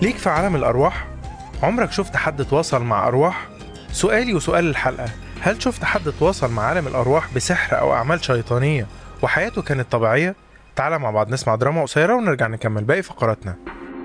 ليك في عالم الأرواح؟ عمرك شفت حد تواصل مع أرواح؟ سؤالي وسؤال الحلقة هل شفت حد تواصل مع عالم الأرواح بسحر أو أعمال شيطانية وحياته كانت طبيعية؟ تعالى مع بعض نسمع دراما قصيرة ونرجع نكمل باقي فقراتنا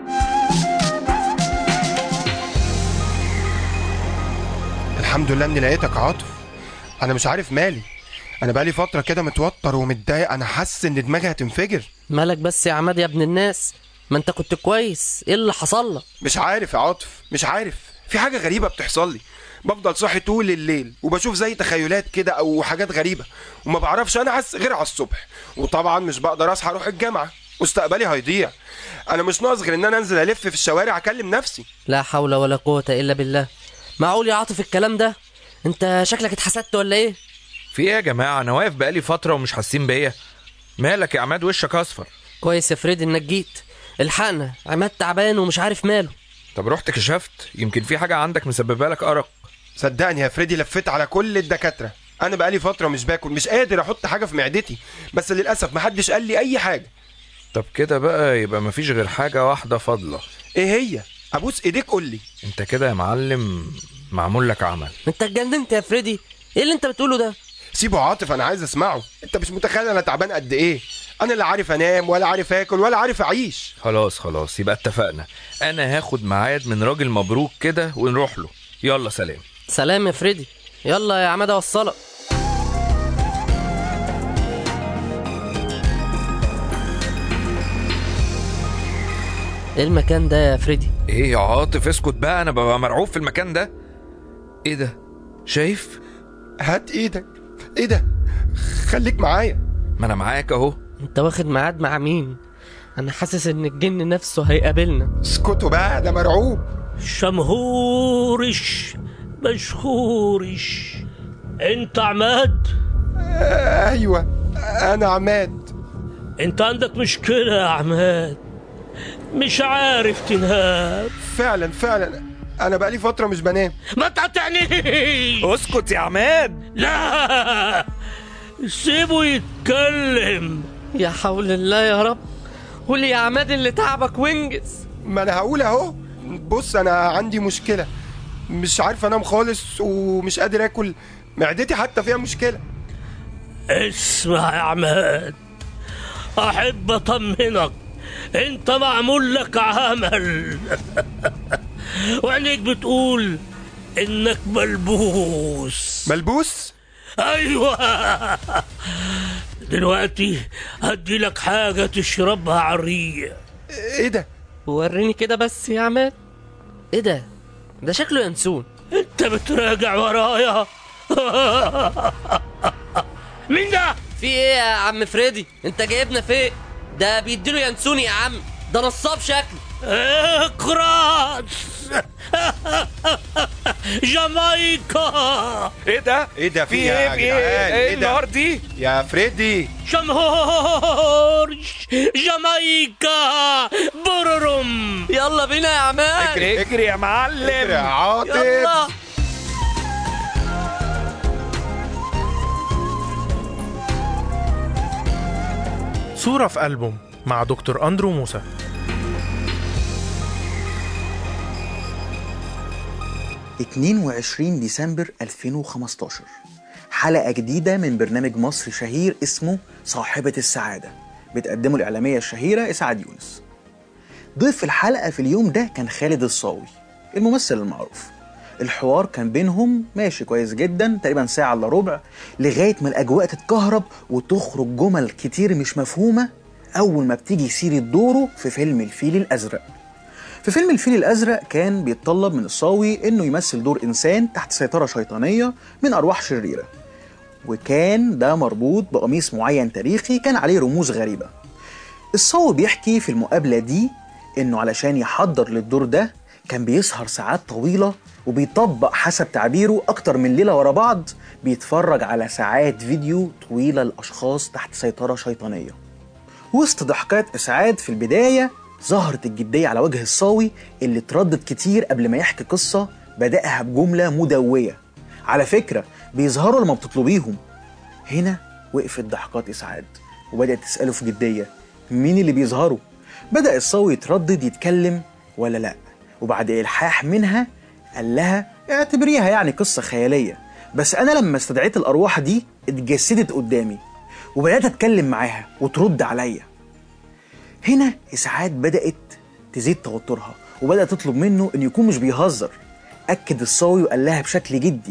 الحمد لله اني لقيتك يا عاطف انا مش عارف مالي انا بقالي فتره كده متوتر ومتضايق انا حاسس ان دماغي هتنفجر مالك بس يا عماد يا ابن الناس ما انت كنت كويس ايه اللي حصل لك مش عارف يا عاطف مش عارف في حاجه غريبه بتحصل لي بفضل صاحي طول الليل وبشوف زي تخيلات كده او حاجات غريبه وما بعرفش انعس غير على الصبح وطبعا مش بقدر اصحى اروح الجامعه مستقبلي هيضيع انا مش ناقص غير ان انا انزل الف في الشوارع اكلم نفسي لا حول ولا قوة الا بالله معقول يا عاطف الكلام ده انت شكلك اتحسدت ولا ايه في ايه يا جماعه انا واقف بقالي فتره ومش حاسين بيا مالك يا عماد وشك اصفر كويس يا فريد انك جيت الحقنا عماد تعبان ومش عارف ماله طب رحت كشفت يمكن في حاجه عندك مسببه لك ارق صدقني يا فريدي لفيت على كل الدكاتره انا بقالي فتره مش باكل مش قادر احط حاجه في معدتي بس للاسف محدش قال لي اي حاجه طب كده بقى يبقى مفيش غير حاجه واحده فاضله ايه هي ابوس ايديك قول لي انت كده يا معلم معمول لك عمل انت اتجننت يا فريدي ايه اللي انت بتقوله ده سيبه عاطف انا عايز اسمعه انت مش متخيل انا تعبان قد ايه انا لا عارف انام ولا عارف اكل ولا عارف اعيش خلاص خلاص يبقى اتفقنا انا هاخد ميعاد من راجل مبروك كده ونروح له يلا سلام سلام يا فريدي يلا يا عماد اوصلك ايه المكان ده يا فريدي ايه يا عاطف اسكت بقى انا ببقى مرعوب في المكان ده ايه ده شايف هات ايدك ايه ده خليك معايا ما انا معاك اهو انت واخد ميعاد مع مين انا حاسس ان الجن نفسه هيقابلنا اسكتوا بقى ده مرعوب شمهورش مشهورش انت عماد آه ايوه انا عماد انت عندك مشكلة يا عماد مش عارف تنام فعلا فعلا انا بقالي فتره مش بنام ما تقطعنيش اسكت يا عماد لا سيبه يتكلم يا حول الله يا رب قول يا عماد اللي تعبك وانجز ما انا هقول اهو بص انا عندي مشكله مش عارف انام خالص ومش قادر اكل معدتي حتى فيها مشكله اسمع يا عماد احب اطمنك انت معمول لك عمل وعينيك بتقول انك ملبوس ملبوس ايوه دلوقتي هدي لك حاجه تشربها على الريق ايه ده وريني كده بس يا عماد ايه ده ده شكله ينسون انت بتراجع ورايا مين ده في ايه يا عم فريدي انت جايبنا فين ده بيديله ينسون يا عم ده نصاب شكله اقراص جامايكا ايه ده ايه ده في ايه في ايه ايه النار دي يا فريدي شمهور جامايكا بررم يلا بينا يا عماد اجري اجري يا اجري معلم يا عاطف يلا صورة في ألبوم مع دكتور أندرو موسى 22 ديسمبر 2015 حلقة جديدة من برنامج مصري شهير اسمه صاحبة السعادة بتقدمه الإعلامية الشهيرة إسعاد يونس ضيف الحلقة في اليوم ده كان خالد الصاوي الممثل المعروف الحوار كان بينهم ماشي كويس جدا تقريبا ساعة إلا ربع لغاية ما الأجواء تتكهرب وتخرج جمل كتير مش مفهومة أول ما بتيجي سيرة دوره في فيلم الفيل الأزرق في فيلم الفيل الأزرق كان بيتطلب من الصاوي إنه يمثل دور إنسان تحت سيطرة شيطانية من أرواح شريرة وكان ده مربوط بقميص معين تاريخي كان عليه رموز غريبة الصاوي بيحكي في المقابلة دي إنه علشان يحضر للدور ده كان بيسهر ساعات طويلة وبيطبق حسب تعبيره أكتر من ليلة ورا بعض بيتفرج على ساعات فيديو طويلة لأشخاص تحت سيطرة شيطانية وسط ضحكات إسعاد في البداية ظهرت الجدية على وجه الصاوي اللي اتردد كتير قبل ما يحكي قصة بدأها بجملة مدوية على فكرة بيظهروا لما بتطلبيهم هنا وقفت ضحكات إسعاد وبدأت تسأله في جدية مين اللي بيظهروا بدأ الصاوي يتردد يتكلم ولا لأ وبعد إلحاح منها قال لها اعتبريها يعني قصة خيالية بس أنا لما استدعيت الأرواح دي اتجسدت قدامي وبدأت أتكلم معاها وترد عليا هنا إسعاد بدأت تزيد توترها وبدأت تطلب منه إنه يكون مش بيهزر أكد الصاوي وقال لها بشكل جدي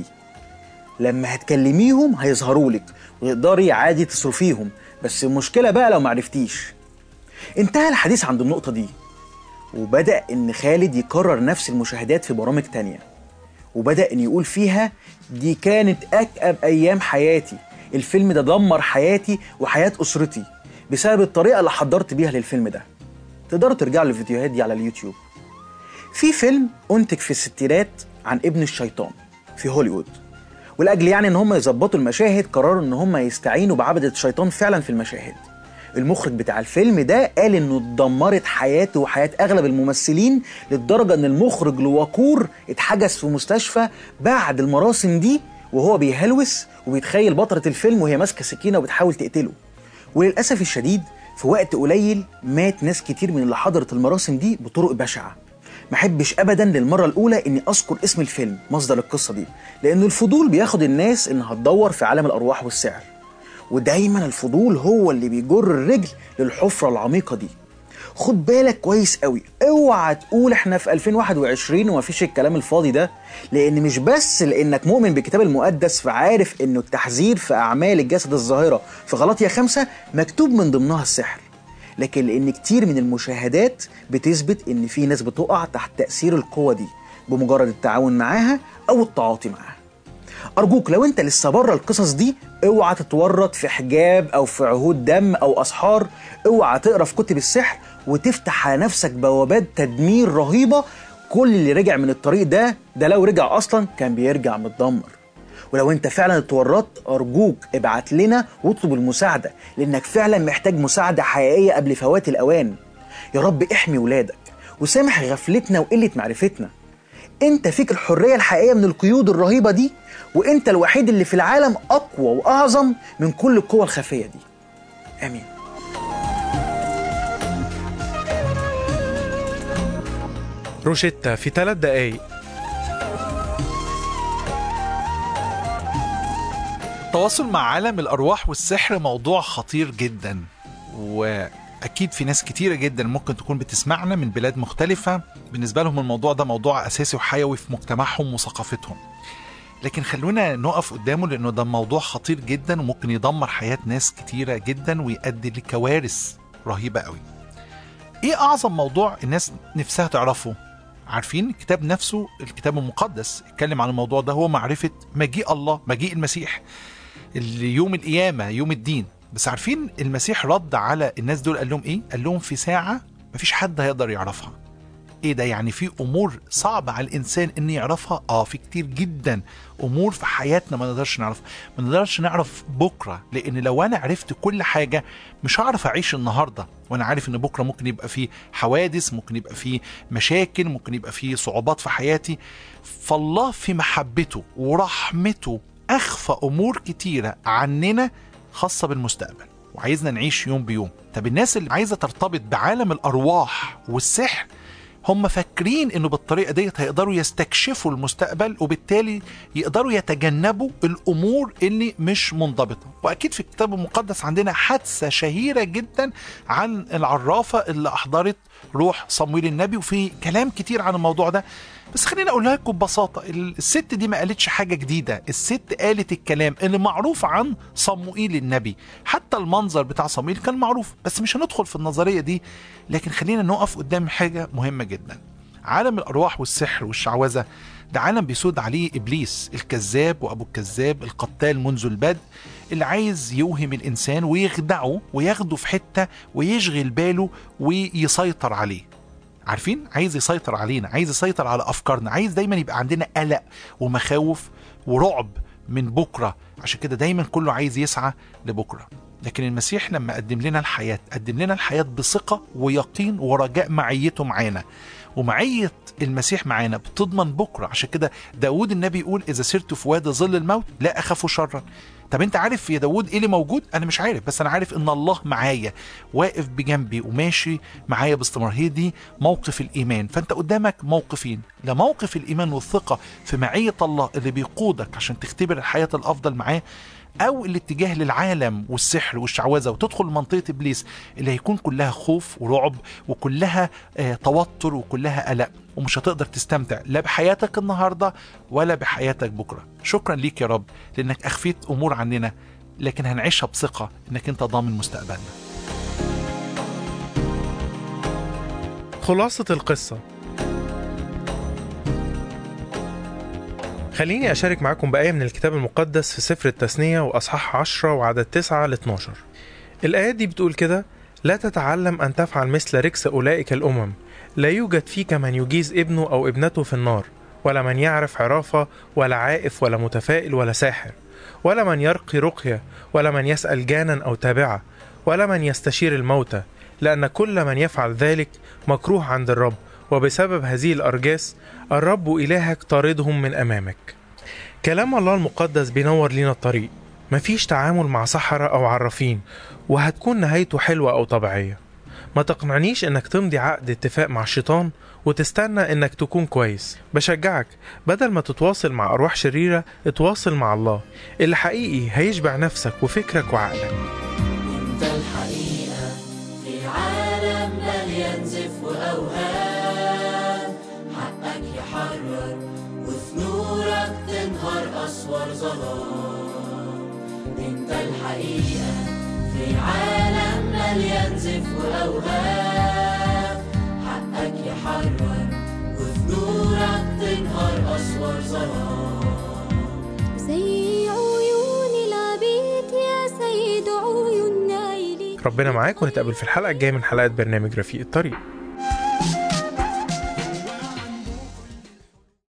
لما هتكلميهم هيظهروا لك وتقدري عادي تصرفيهم بس المشكلة بقى لو معرفتيش انتهى الحديث عند النقطة دي وبدأ إن خالد يكرر نفس المشاهدات في برامج تانية وبدأ إن يقول فيها دي كانت أكأب أيام حياتي الفيلم ده دمر حياتي وحياة أسرتي بسبب الطريقة اللي حضرت بيها للفيلم ده تقدروا ترجعوا للفيديوهات دي على اليوتيوب في فيلم أنتج في الستينات عن ابن الشيطان في هوليوود ولاجل يعني ان هم يظبطوا المشاهد قرروا ان هم يستعينوا بعبدة الشيطان فعلا في المشاهد المخرج بتاع الفيلم ده قال انه اتدمرت حياته وحياه اغلب الممثلين للدرجه ان المخرج لوقور اتحجز في مستشفى بعد المراسم دي وهو بيهلوس وبيتخيل بطله الفيلم وهي ماسكه سكينه وبتحاول تقتله وللاسف الشديد في وقت قليل مات ناس كتير من اللي حضرت المراسم دي بطرق بشعه ما احبش ابدا للمره الاولى اني اذكر اسم الفيلم مصدر القصه دي لان الفضول بياخد الناس انها تدور في عالم الارواح والسحر ودايما الفضول هو اللي بيجر الرجل للحفره العميقه دي خد بالك كويس قوي اوعى تقول احنا في 2021 ومفيش الكلام الفاضي ده لان مش بس لانك مؤمن بالكتاب المقدس فعارف انه التحذير في اعمال الجسد الظاهره في غلطية خمسة مكتوب من ضمنها السحر لكن لان كتير من المشاهدات بتثبت ان في ناس بتقع تحت تاثير القوه دي بمجرد التعاون معاها او التعاطي معاها ارجوك لو انت لسه بره القصص دي اوعى تتورط في حجاب او في عهود دم او اسحار اوعى تقرا في كتب السحر وتفتح على نفسك بوابات تدمير رهيبه كل اللي رجع من الطريق ده ده لو رجع اصلا كان بيرجع متدمر ولو انت فعلا اتورطت ارجوك ابعت لنا واطلب المساعده لانك فعلا محتاج مساعده حقيقيه قبل فوات الاوان يا رب احمي ولادك وسامح غفلتنا وقله معرفتنا انت فيك الحريه الحقيقيه من القيود الرهيبه دي وانت الوحيد اللي في العالم اقوى واعظم من كل القوى الخفيه دي امين روشيتا في ثلاث دقايق التواصل مع عالم الأرواح والسحر موضوع خطير جدا وأكيد في ناس كتيرة جدا ممكن تكون بتسمعنا من بلاد مختلفة بالنسبة لهم الموضوع ده موضوع أساسي وحيوي في مجتمعهم وثقافتهم لكن خلونا نقف قدامه لأنه ده موضوع خطير جدا وممكن يدمر حياة ناس كتيرة جدا ويؤدي لكوارث رهيبة قوي ايه اعظم موضوع الناس نفسها تعرفه عارفين الكتاب نفسه الكتاب المقدس اتكلم عن الموضوع ده هو معرفة مجيء الله مجيء المسيح اللي يوم القيامة يوم الدين بس عارفين المسيح رد على الناس دول قال لهم ايه قال لهم في ساعة مفيش حد هيقدر يعرفها ايه ده يعني في امور صعبة على الانسان ان يعرفها اه في كتير جدا امور في حياتنا ما نقدرش نعرفها ما نقدرش نعرف بكرة لان لو انا عرفت كل حاجة مش هعرف اعيش النهاردة وانا عارف ان بكرة ممكن يبقى فيه حوادث ممكن يبقى فيه مشاكل ممكن يبقى فيه صعوبات في حياتي فالله في محبته ورحمته اخفى امور كتيرة عننا خاصة بالمستقبل وعايزنا نعيش يوم بيوم طب الناس اللي عايزة ترتبط بعالم الارواح والسحر هم فاكرين انه بالطريقه ديت هيقدروا يستكشفوا المستقبل وبالتالي يقدروا يتجنبوا الامور اللي مش منضبطه واكيد في الكتاب المقدس عندنا حادثه شهيره جدا عن العرافه اللي احضرت روح صمويل النبي وفي كلام كتير عن الموضوع ده بس خليني اقولها لكم ببساطه الست دي ما قالتش حاجه جديده الست قالت الكلام اللي معروف عن صموئيل النبي حتى المنظر بتاع صموئيل كان معروف بس مش هندخل في النظريه دي لكن خلينا نقف قدام حاجه مهمه جدا عالم الارواح والسحر والشعوذه ده عالم بيسود عليه ابليس الكذاب وابو الكذاب القتال منذ البدء اللي عايز يوهم الانسان ويخدعه وياخده في حته ويشغل باله ويسيطر عليه عارفين عايز يسيطر علينا عايز يسيطر على افكارنا عايز دايما يبقى عندنا قلق ومخاوف ورعب من بكره عشان كده دايما كله عايز يسعى لبكره لكن المسيح لما قدم لنا الحياه قدم لنا الحياه بثقه ويقين ورجاء معيته معانا ومعية المسيح معانا بتضمن بكرة عشان كده داود النبي يقول إذا سرت في وادي ظل الموت لا أخاف شرا طب انت عارف يا داود ايه اللي موجود انا مش عارف بس انا عارف ان الله معايا واقف بجنبي وماشي معايا باستمرار هي دي موقف الايمان فانت قدامك موقفين لا موقف الايمان والثقه في معيه الله اللي بيقودك عشان تختبر الحياه الافضل معاه او الاتجاه للعالم والسحر والشعوذه وتدخل منطقه ابليس اللي هيكون كلها خوف ورعب وكلها آه توتر وكلها قلق ومش هتقدر تستمتع لا بحياتك النهارده ولا بحياتك بكره شكرا ليك يا رب لانك اخفيت امور عننا لكن هنعيشها بثقه انك انت ضامن مستقبلنا خلاصة القصة خليني أشارك معاكم بآية من الكتاب المقدس في سفر التثنية وأصحاح 10 وعدد 9 ل 12 الآيات دي بتقول كده لا تتعلم أن تفعل مثل ركس أولئك الأمم لا يوجد فيك من يجيز ابنه أو ابنته في النار ولا من يعرف عرافة ولا عائف ولا متفائل ولا ساحر ولا من يرقي رقية ولا من يسأل جانا أو تابعة ولا من يستشير الموتى لأن كل من يفعل ذلك مكروه عند الرب وبسبب هذه الأرجاس الرب إلهك طاردهم من أمامك كلام الله المقدس بينور لنا الطريق مفيش تعامل مع سحرة أو عرافين وهتكون نهايته حلوة أو طبيعية ما تقنعنيش انك تمضي عقد اتفاق مع الشيطان وتستنى انك تكون كويس بشجعك بدل ما تتواصل مع ارواح شريرة اتواصل مع الله اللي حقيقي هيشبع نفسك وفكرك وعقلك انت الحقيقة في عالم مليان زف وأوهام حقك يحرر وفي نورك تنهار أسوار ظلام انت الحقيقة في عالم مليان زف وأوهام حقك يحرر وفي نورك تنهار أسوار ظلام زي عيون العبيد يا سيد عيون نايلين ربنا معاك ونتقابل في الحلقة الجاية من حلقات برنامج رفيق الطريق